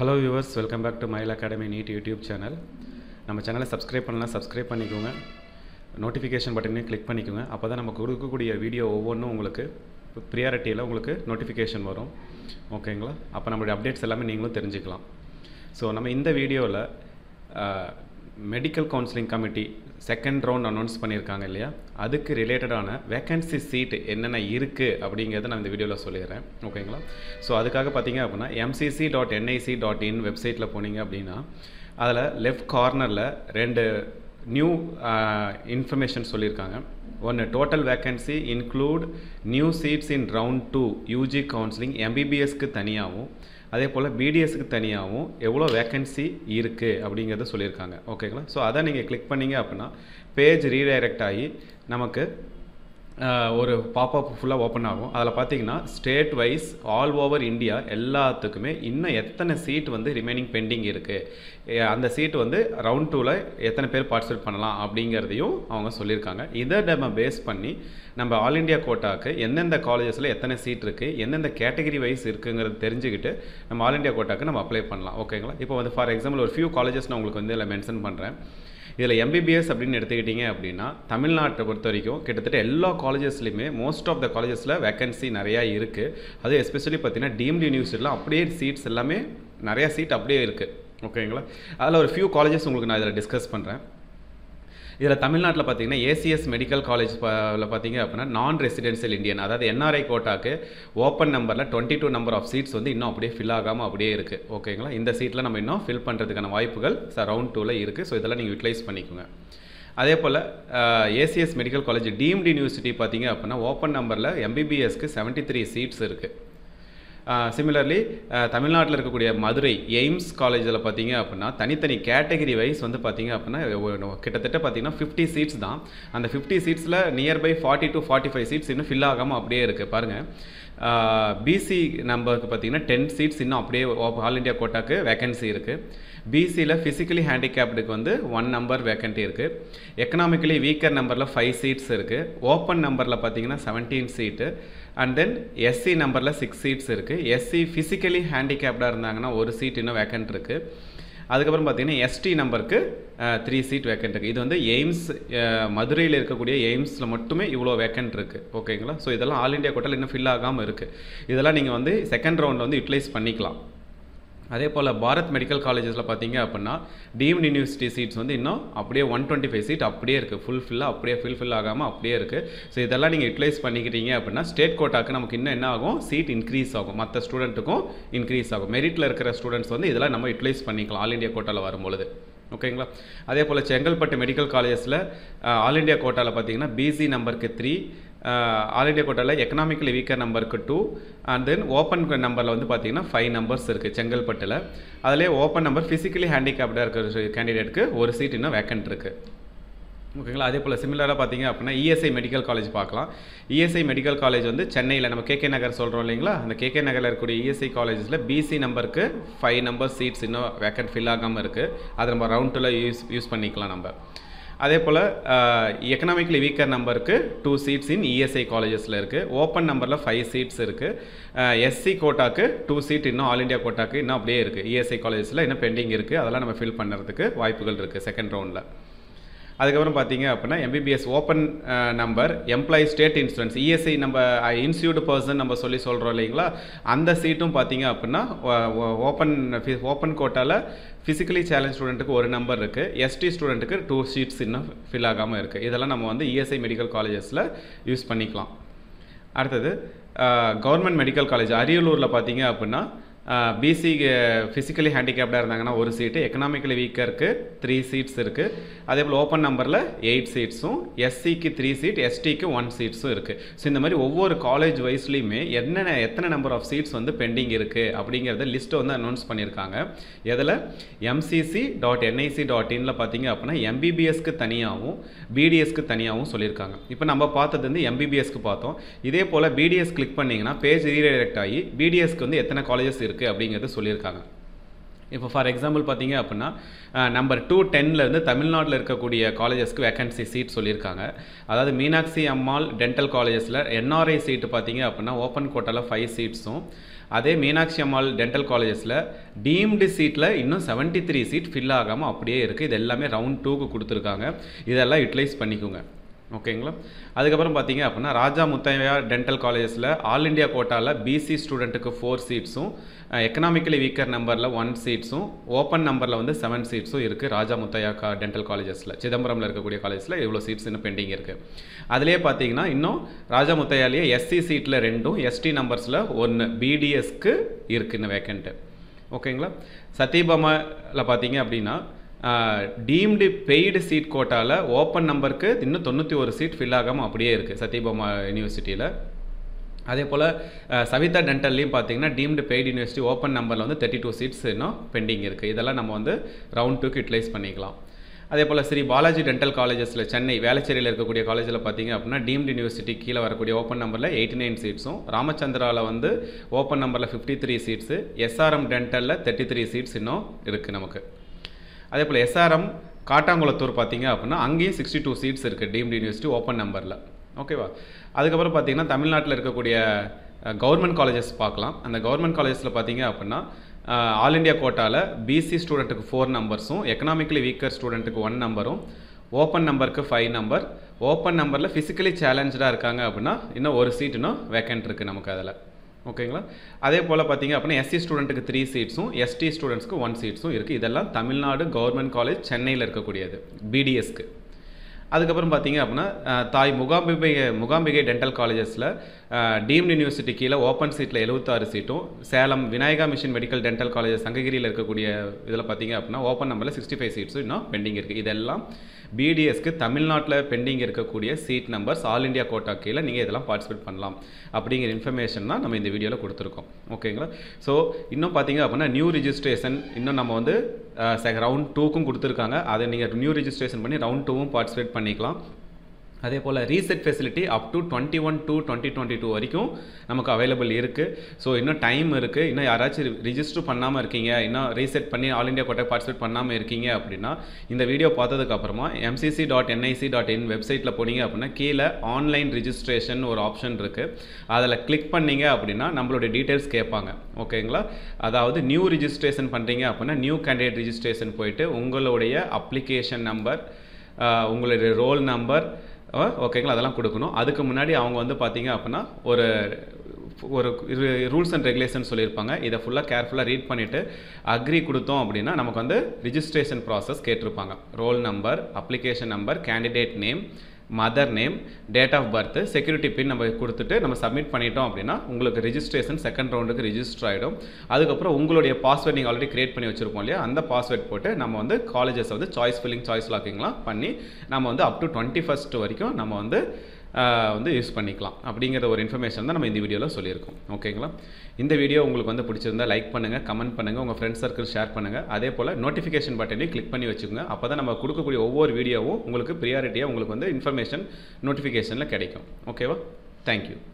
hello viewers welcome back to Mayil academy NEET YouTube channel நம்ம சேனலை subscribe பண்ணலாம் subscribe பண்ணிக்கோங்க நோட்டிஃபிகேஷன் பட்டனையும் கிளிக் பண்ணிக்கோங்க அப்போ தான் நம்ம கொடுக்கக்கூடிய வீடியோ ஒவ்வொன்றும் உங்களுக்கு ப்ரியாரிட்டியில் உங்களுக்கு நோட்டிஃபிகேஷன் வரும் ஓகேங்களா அப்போ நம்மளுடைய அப்டேட்ஸ் எல்லாமே நீங்களும் தெரிஞ்சுக்கலாம் ஸோ நம்ம இந்த வீடியோவில் medical counselling committee second round announce பண்ணியிருக்காங்க இல்லையா அதுக்கு ரிலேட்டடான வேக்கன்சி சீட் என்னென்ன இருக்குது அப்படிங்கிறத நான் இந்த வீடியோவில் சொல்லிடுறேன் ஓகேங்களா ஸோ அதுக்காக பார்த்தீங்க அப்படின்னா MCC dot NIC dot in வெப்சைட்டில் போனீங்க அப்படின்னா அதில் லெஃப்ட் கார்னரில் ரெண்டு நியூ இன்ஃபர்மேஷன் சொல்லியிருக்காங்க ஒன்று total vacancy include new seats in round two UG counselling எம்பிபிஎஸ்க்கு தனியாகவும் அதே போல் பிடிஎஸ்க்கு தனியாகவும் எவ்வளோ வேக்கன்சி இருக்குது அப்படிங்கிறத சொல்லியிருக்காங்க ஓகேங்களா ஸோ அதை நீங்கள் கிளிக் பண்ணீங்க அப்படின்னா பேஜ் ரீடைரக்ட் ஆகி நமக்கு ஒரு பாப்அப் ஃபுல்லாக ஓப்பன் ஆகும் அதில் பார்த்தீங்கன்னா state wise all over India எல்லாத்துக்குமே இன்னும் எத்தனை சீட் வந்து ரிமைனிங் பெண்டிங் இருக்குது அந்த சீட் வந்து ரவுண்ட் டூவில் எத்தனை பேர் பார்ட்டிசிபேட் பண்ணலாம் அப்படிங்கிறதையும் அவங்க சொல்லியிருக்காங்க இதை நம்ம பேஸ் பண்ணி நம்ம ஆல் இண்டியா கோட்டாக்கு எந்தெந்த காலேஜஸில் எத்தனை சீட் இருக்குது எந்தெந்த கேட்டகரி வைஸ் இருக்குங்கிறது தெரிஞ்சுக்கிட்டு நம்ம ஆல் இண்டியா கோட்டாக்கு நம்ம அப்ளை பண்ணலாம் ஓகேங்களா இப்போ வந்து ஃபார் எக்ஸாம்பிள் ஒரு ஃபியூ காலேஜஸ் நான் உங்களுக்கு வந்து இதில் மென்ஷன் பண்ணுறேன் இதில் எம்பிபிஎஸ் அப்படின்னு எடுத்துக்கிட்டிங்க அப்படின்னா தமிழ்நாட்டை பொறுத்த வரைக்கும் கிட்டத்தட்ட எல்லா காலேஜஸ்லையுமே மோஸ்ட் ஆஃப் த காலேஜஸில் வேக்கன்சி நிறையா இருக்குது அது எஸ்பெஷலி பார்த்தீங்கன்னா டீம்டு யூனிவர்சிட்டியில் அப்படியே சீட்ஸ் எல்லாமே நிறையா சீட் அப்படியே இருக்குது ஓகேங்களா அதில் ஒரு ஃபியூ காலேஜஸ் உங்களுக்கு நான் இதில் டிஸ்கஸ் பண்ணுறேன் இதில் தமிழ்நாட்டில் பார்த்தீங்கன்னா ஏசிஎஸ் மெடிக்கல் காலேஜ் பார்த்தீங்க அப்படின்னா நான் ரெசிடென்சியல் இந்தியன் அதாவது என்ஆர்ஐ கோட்டாக்கு ஓப்பன் நம்பரில் twenty two number of seats வந்து இன்னும் அப்படியே ஃபில் ஆகாமல் அப்படியே இருக்குது ஓகேங்களா இந்த சீட்டில் நம்ம இன்னும் ஃபில் பண்ணுறதுக்கான வாய்ப்புகள் சார் ரவுண்ட் டூவில் இருக்குது ஸோ இதெல்லாம் நீங்கள் யூட்டிலைஸ் பண்ணிக்கோங்க அதே போல் ACS medical college deemed university பார்த்தீங்க அப்படின்னா ஓப்பன் நம்பரில் எம்பிபிஎஸ்க்கு செவன்ட்டி த்ரீ சீட்ஸ் இருக்குது சிமிலர்லி தமிழ்நாட்டில் இருக்கக்கூடிய மதுரை எய்ம்ஸ் காலேஜில் பார்த்தீங்க அப்படின்னா தனித்தனி கேட்டகரி வைஸ் வந்து பார்த்தீங்க அப்படின்னா கிட்டத்தட்ட பார்த்தீங்கன்னா ஃபிஃப்டி சீட்ஸ் தான் அந்த ஃபிஃப்டி சீட்ஸில் nearby forty to forty five seats இன்னும் ஃபில் ஆகாமல் அப்படியே இருக்குது பாருங்கள் பிசி நம்பருக்கு பார்த்தீங்கன்னா டென் சீட்ஸ் இன்னும் அப்படியே ஆல் இண்டியா கோட்டாக்கு வேக்கன்சி இருக்குது பிசியில் ஃபிசிக்கலி ஹேண்டிகேப்டுக்கு வந்து ஒன் நம்பர் வேக்கன்ட்டி இருக்குது எக்கனாமிக்கலி வீக்கர் நம்பரில் ஃபைவ் சீட்ஸ் இருக்குது ஓப்பன் நம்பரில் பார்த்தீங்கன்னா seventeen seat and then SC நம்பரில் சிக்ஸ் சீட்ஸ் இருக்குது எஸ்சி ஃபிசிக்கலி ஹேண்டிகேப்டாக இருந்தாங்கன்னா ஒரு சீட் இன்னும் வேக்கன்ட் இருக்குது அதுக்கப்புறம் பார்த்தீங்கன்னா எஸ்டி நம்பருக்கு த்ரீ சீட் வேக்கன்ட் இருக்குது இது வந்து எய்ம்ஸ் மதுரையில் இருக்கக்கூடிய எய்ம்ஸில் மட்டுமே இவ்வளோ வேக்கன்ட் இருக்குது ஓகேங்களா ஸோ இதெல்லாம் ஆல் இண்டியா கோட்டால் இன்னும் ஃபில் ஆகாமல் இருக்குது இதெல்லாம் நீங்கள் வந்து செகண்ட் ரவுண்டில் வந்து யூட்டிலைஸ் பண்ணிக்கலாம் அதே போல் பாரத் மெடிக்கல் காலேஜஸில் பார்த்தீங்க அப்படின்னா டீம்டு யூனிவர்சிட்டி சீட்ஸ் வந்து இன்னும் அப்படியே ஒன் டுவெண்ட்டி ஃபைவ் சீட் அப்படியே இருக்குது ஃபுல் ஃபில்லாக அப்படியே ஃபில் ஃபில் ஆகாமல் அப்படியே இருக்குது ஸோ இதெல்லாம் நீங்கள் யூட்டிலைஸ் பண்ணிக்கிட்டீங்க அப்படின்னா ஸ்டேட் கோட்டாக்கு நமக்கு இன்னும் என்ன ஆகும் சீட் இன்க்ரீஸ் ஆகும் மற்ற ஸ்டூடெண்ட்டுக்கும் இன்க்ரீஸ் ஆகும் மெரிட்டில் இருக்கிற ஸ்டூடெண்ட்ஸ் வந்து இதெல்லாம் நம்ம யூட்டிலைஸ் பண்ணிக்கலாம் ஆல் இண்டியா கோட்டாவில் வரும்பொழுது ஓகேங்களா அதே போல் செங்கல்பட்டு மெடிக்கல் காலேஜஸில் ஆல் இண்டியா கோட்டாவில் பார்த்தீங்கன்னா பிசி நம்பருக்கு த்ரீ ஆல் இண்டியா கோட்டாவில் எக்கனாமிக்கலி வீக்கர் நம்பருக்கு டூ அண்ட் தென் ஓப்பன் நம்பரில் வந்து பார்த்தீங்கன்னா ஃபைவ் நம்பர்ஸ் இருக்குது செங்கல்பட்டில் அதிலே ஓப்பன் நம்பர் ஃபிசிக்கலி ஹேண்டிகேப்டாக இருக்கிற கேண்டிடேட்டுக்கு ஒரு சீட் இன்னும் வேக்கன்ட் இருக்குது ஓகேங்களா அதே போல் சிமிலராக பார்த்தீங்க அப்படின்னா இஎஸ்ஐ மெடிக்கல் காலேஜ் பார்க்கலாம் இஎஸ்ஐ மெடிக்கல் காலேஜ் வந்து சென்னையில் நம்ம கேகே நகர் சொல்கிறோம் இல்லைங்களா அந்த கேகே நகரில் இருக்கக்கூடிய இஎஸ்ஐ காலேஜஸில் பிசி நம்பருக்கு ஃபைவ் நம்பர் சீட்ஸ் இன்னும் வேக்கன்ட் ஃபில் ஆகாமல் இருக்குது அதை நம்ம ரவுண்ட் டூவில் யூஸ் யூஸ் பண்ணிக்கலாம் நம்ம அதே போல் எக்கனாமிக்கலி வீக்கர் நம்பருக்கு டூ சீட்ஸ் இன் இஎஸ்ஐ காலேஜஸில் இருக்குது ஓப்பன் நம்பரில் ஃபைவ் சீட்ஸ் இருக்குது எஸ்சி கோட்டாக்கு டூ சீட் இன்னும் ஆல் இண்டியா கோட்டாக்கு இன்னும் அப்படியே இருக்குது இஎஸ்ஐ காலேஜஸில் இன்னும் பெண்டிங் இருக்குது அதெல்லாம் நம்ம ஃபில் பண்ணுறதுக்கு வாய்ப்புகள் இருக்குது செகண்ட் ரவுண்டில் அதுக்கப்புறம் பார்த்தீங்க அப்படின்னா MBBS open number employee state insurance ESI நம்ம இன்ஸ்டியூட் பர்சன் நம்ம சொல்லி சொல்கிறோம் இல்லைங்களா அந்த சீட்டும் பார்த்தீங்க அப்படின்னா ஓப்பன் ஓப்பன் கோட்டாவில் ஃபிசிக்கலி சேலஞ்ச் ஸ்டூடெண்ட்டுக்கு ஒரு நம்பர் இருக்குது எஸ்டி ஸ்டூடெண்ட்டுக்கு டூ சீட்ஸ் இன்னும் ஃபில் ஆகாமல் இருக்குது இதெல்லாம் நம்ம வந்து இஎஸ்ஐ மெடிக்கல் காலேஜஸில் யூஸ் பண்ணிக்கலாம் அடுத்தது கவர்மெண்ட் மெடிக்கல் காலேஜ் அரியலூரில் பார்த்தீங்க அப்படின்னா பிசி ஃபிசிக்கலி ஹேண்டிகேப்டாக இருந்தாங்கன்னா ஒரு சீட்டு எக்கனாமிக்கலி வீக்கருக்கு த்ரீ சீட்ஸ் இருக்குது அதே போல் ஓப்பன் நம்பரில் எயிட் சீட்ஸும் எஸ்சிக்கு த்ரீ சீட் எஸ்டிக்கு ஒன் சீட்ஸும் இருக்குது ஸோ இந்த மாதிரி ஒவ்வொரு காலேஜ் வைஸ்லேயுமே என்னென்ன எத்தனை நம்பர் ஆஃப் சீட்ஸ் வந்து பெண்டிங் இருக்குது அப்படிங்கிறத லிஸ்ட்டை வந்து அனௌன்ஸ் பண்ணியிருக்காங்க எதில் எம்சிசி டாட் என்ஐசி டாட் இனில் பார்த்தீங்க அப்படின்னா எம்பிபிஎஸ்க்கு தனியாகவும் பிடிஎஸ்க்கு தனியாகவும் சொல்லியிருக்காங்க இப்போ நம்ம பார்த்தது வந்து எம்பிபிஎஸ்க்கு பார்த்தோம் இதே போல் பிடிஎஸ் கிளிக் பண்ணிங்கன்னா பேஜ் ரீடைரக்ட் ஆகி பிடிஎஸ்க்கு வந்து எத்தனை காலேஜஸ் இருக்குது அப்படிங்கிறது சொல்லியிருக்காங்க இப்போ ஃபார் எக்ஸாம்பிள் பார்த்தீங்க அப்படின்னா நம்பர் டூ இருந்து தமிழ்நாட்டில் இருக்கக்கூடிய காலேஜஸ்க்கு வேகன்சி சீட் சொல்லியிருக்காங்க அதாவது மீனாட்சி அம்மாள் டென்டல் காலேஜஸில் என்ஆர்ஐ சீட்டு பார்த்தீங்க அப்படின்னா ஓப்பன் கோட்டாவில் ஃபைவ் சீட்ஸும் அதே மீனாட்சி அம்மாள் டென்டல் காலேஜஸில் டீம்டு சீட்டில் இன்னும் 73 த்ரீ சீட் ஃபில் ஆகாமல் அப்படியே இருக்குது இது எல்லாமே ரவுண்ட் டூக்கு கொடுத்துருக்காங்க இதெல்லாம் யூட்டிலைஸ் பண்ணிக்கோங்க ஓகேங்களா அதுக்கப்புறம் பார்த்தீங்க அப்படின்னா ராஜா முத்தையா டென்டல் காலேஜஸில் ஆல் இண்டியா கோட்டாவில் பிசி ஸ்டூடெண்ட்டுக்கு ஃபோர் சீட்ஸும் எக்கனாமிக்கலி வீக்கர் நம்பரில் ஒன் சீட்ஸும் ஓப்பன் நம்பரில் வந்து செவன் சீட்ஸும் இருக்குது ராஜா முத்தையா கா டென்டல் காலேஜஸில் சிதம்பரமில் இருக்கக்கூடிய காலேஜஸில் இவ்வளோ சீட்ஸ் இன்னும் பெண்டிங் இருக்குது அதிலே பார்த்தீங்கன்னா இன்னும் ராஜா முத்தையாலேயே எஸ்சி சீட்டில் ரெண்டும் எஸ்டி நம்பர்ஸில் ஒன்று பிடிஎஸ்க்கு இருக்குது இன்னும் வேக்கண்ட்டு ஓகேங்களா சத்யபாமாவில் பார்த்தீங்க அப்படின்னா டீம்டு பெய்டு சீட் கோட்டாவில் ஓப்பன் நம்பருக்கு இன்னும் தொண்ணூற்றி ஒரு சீட் ஃபில் ஆகாமல் அப்படியே இருக்குது சத்யபாமா யூனிவர்சிட்டியில் அதே போல் சவிதா டென்டல்லையும் பார்த்தீங்கன்னா டீம்டு பெய்டு யூனிவர்சிட்டி ஓப்பன் நம்பரில் வந்து தேர்ட்டி டூ சீட்ஸ் இன்னும் பெண்டிங் இருக்குது இதெல்லாம் நம்ம வந்து ரவுண்ட் டூக்கு யூட்டிலைஸ் பண்ணிக்கலாம் அதே போல் ஸ்ரீ பாலாஜி டென்டல் காலேஜஸில் சென்னை வேளச்சேரியில் இருக்கக்கூடிய காலேஜில் பார்த்தீங்க அப்படின்னா டீம்டு யூனிவர்சிட்டி கீழே வரக்கூடிய ஓப்பன் நம்பரில் எயிட்டி நைன் சீட்ஸும் ராமச்சந்திராவில் வந்து ஓப்பன் நம்பரில் ஃபிஃப்டி த்ரீ சீட்ஸு எஸ்ஆர்எம் டென்டலில் தேர்ட்டி த்ரீ சீட்ஸ் இன்னும் இருக்குது நமக்கு அதே போல் எஸ்ஆர்எம் காட்டாங்குளத்தூர் பார்த்தீங்க அப்படின்னா அங்கேயும் சிக்ஸ்டி டூ சீட்ஸ் இருக்குது டீம்டு யூனிவர்சிட்டி ஓப்பன் நம்பரில் ஓகேவா அதுக்கப்புறம் பார்த்தீங்கன்னா தமிழ்நாட்டில் இருக்கக்கூடிய கவர்மெண்ட் காலேஜஸ் பார்க்கலாம் அந்த கவர்மெண்ட் காலேஜஸில் பார்த்தீங்க அப்படின்னா ஆல் இண்டியா கோட்டாவில் பிசி ஸ்டூடெண்ட்டுக்கு ஃபோர் நம்பர்ஸும் எக்கனாமிக்கலி வீக்கர் ஸ்டூடெண்ட்டுக்கு ஒன் நம்பரும் ஓப்பன் நம்பருக்கு ஃபைவ் நம்பர் ஓப்பன் நம்பரில் ஃபிசிக்கலி சேலஞ்சாக இருக்காங்க அப்படின்னா இன்னும் ஒரு சீட் இன்னும் வேக்கண்ட் இருக்குது நமக்கு அதில் ஓகேங்களா அதே போல் பார்த்தீங்க அப்படின்னா எஸ்சி ஸ்டூடெண்ட்டுக்கு த்ரீ சீட்ஸும் எஸ்டி ஸ்டூடெண்ட்ஸ்க்கு ஒன் சீட்ஸும் இருக்குது இதெல்லாம் தமிழ்நாடு கவர்மெண்ட் காலேஜ் சென்னையில் இருக்கக்கூடியது பிடிஎஸ்க்கு அதுக்கப்புறம் பார்த்தீங்க அப்படின்னா அஹ், தாய் முகாம்பிகை முகாம்பிகை டென்டல் காலேஜஸில் டீம்டு யூனிவர்சிட்டி கீழே ஓப்பன் சீட்டில் எழுபத்தாறு சீட்டும் Salem Vinayaka mission medical dental college சங்ககிரியில் இருக்கக்கூடிய இதில் பார்த்தீங்க அப்படின்னா ஓப்பன் நம்பரில் சிக்ஸ்டி ஃபைவ் சீட்ஸும் இன்னும் பெண்டிங் இருக்குது இதெல்லாம் பிடிஎஸ்க்கு தமிழ்நாட்டில் பெண்டிங் இருக்கக்கூடிய seat numbers all India quota கீழே நீங்கள் இதெல்லாம் பார்ட்டிசிபேட் பண்ணலாம் அப்படிங்கிற இன்ஃபர்மேஷன் தான் நம்ம இந்த வீடியோவில் கொடுத்துருக்கோம் ஓகேங்களா ஸோ இன்னும் பார்த்தீங்க அப்படின்னா நியூ ரிஜிஸ்ட்ரேஷன் இன்னும் நம்ம வந்து ரவுண்ட் டூக்கும் கொடுத்துருக்காங்க அதை நீங்கள் நியூ ரிஜிஸ்ட்ரேஷன் பண்ணி ரவுண்ட் டூவும் பார்ட்டிசிபேட் பண்ணிக்கலாம் அதே போல் reset facility up to twenty one to twenty twenty two வரைக்கும் நமக்கு அவைலபிள் இருக்குது ஸோ இன்னும் டைம் இருக்குது இன்னும் யாராச்சும் ரிஜிஸ்டர் பண்ணாமல் இருக்கீங்க இன்னும் ரீசெட் பண்ணி ஆல் இண்டியா கோட்டை பார்ட்டிசிபேட் பண்ணாமல் இருக்கீங்க அப்படின்னா இந்த வீடியோ பார்த்ததுக்கப்புறமா MCC dot NIC dot in வெப்சைட்டில் போனீங்க அப்படின்னா கீழே ஆன்லைன் ரிஜிஸ்ட்ரேஷன் ஒரு ஆப்ஷன் இருக்குது அதில் கிளிக் பண்ணீங்க அப்படின்னா நம்மளுடைய டீட்டெயில்ஸ் கேட்பாங்க ஓகேங்களா அதாவது நியூ ரிஜிஸ்ட்ரேஷன் பண்ணுறீங்க அப்படின்னா நியூ கேண்டிடேட் ரிஜிஸ்ட்ரேஷன் போயிட்டு உங்களுடைய அப்ளிகேஷன் நம்பர் உங்களுடைய ரோல் நம்பர் ஓகேங்களா அதெல்லாம் கொடுக்கணும் அதுக்கு முன்னாடி அவங்க வந்து பார்த்தீங்க அப்படின்னா ஒரு ஒரு ரூல்ஸ் அண்ட் ரெகுலேஷன் சொல்லியிருப்பாங்க இதை ஃபுல்லாக கேர்ஃபுல்லாக ரீட் பண்ணிவிட்டு அக்ரி கொடுத்தோம் அப்படின்னா நமக்கு வந்து ரிஜிஸ்ட்ரேஷன் ப்ராசஸ் கேட்டிருப்பாங்க roll number application number candidate name mother name date of birth security pin நம்ம கொடுத்துட்டு நம்ம சப்மிட் பண்ணிட்டோம் அப்படின்னா உங்களுக்கு ரிஜிஸ்ட்ரேஷன் செகண்ட் ரவுண்டுக்கு ரிஜிஸ்டர் ஆகிடும் அதுக்கப்புறம் உங்களுடைய பாஸ்வேர்ட் நீங்கள் ஆல்ரெடி கிரியேட் பண்ணி வச்சிருப்போம் இல்லையா அந்த பாஸ்வேர்ட் போட்டு நம்ம வந்து காலேஜஸ் வந்து சாய்ஸ் ஃபில்லிங் சாய்ஸ் லாக்கிங்லாம் பண்ணி நம்ம வந்து அப் டு டுவெண்ட்டி ஃபஸ்ட் வரைக்கும் நம்ம வந்து ஆஹ், வந்து யூஸ் பண்ணிக்கலாம் அப்படிங்கிற ஒரு இன்ஃபர்மேஷன் தான் நம்ம இந்த வீடியோவில் சொல்லியிருக்கோம் ஓகேங்களா இந்த வீடியோ உங்களுக்கு வந்து பிடிச்சிருந்தா லைக் பண்ணுங்கள் கமெண்ட் பண்ணுங்கள் உங்கள் ஃப்ரெண்ட்ஸ் சர்க்கிள் ஷேர் பண்ணுங்கள் அதே போல் நோட்டிஃபிகேஷன் பட்டனையும் கிளிக் பண்ணி வச்சுக்கோங்க அப்போ தான் நம்ம கொடுக்கக்கூடிய ஒவ்வொரு வீடியோவும் உங்களுக்கு ப்ரியாரிட்டியாக உங்களுக்கு வந்து இன்ஃபர்மேஷன் நோட்டிஃபிகேஷனில் கிடைக்கும் ஓகேவா தேங்க்யூ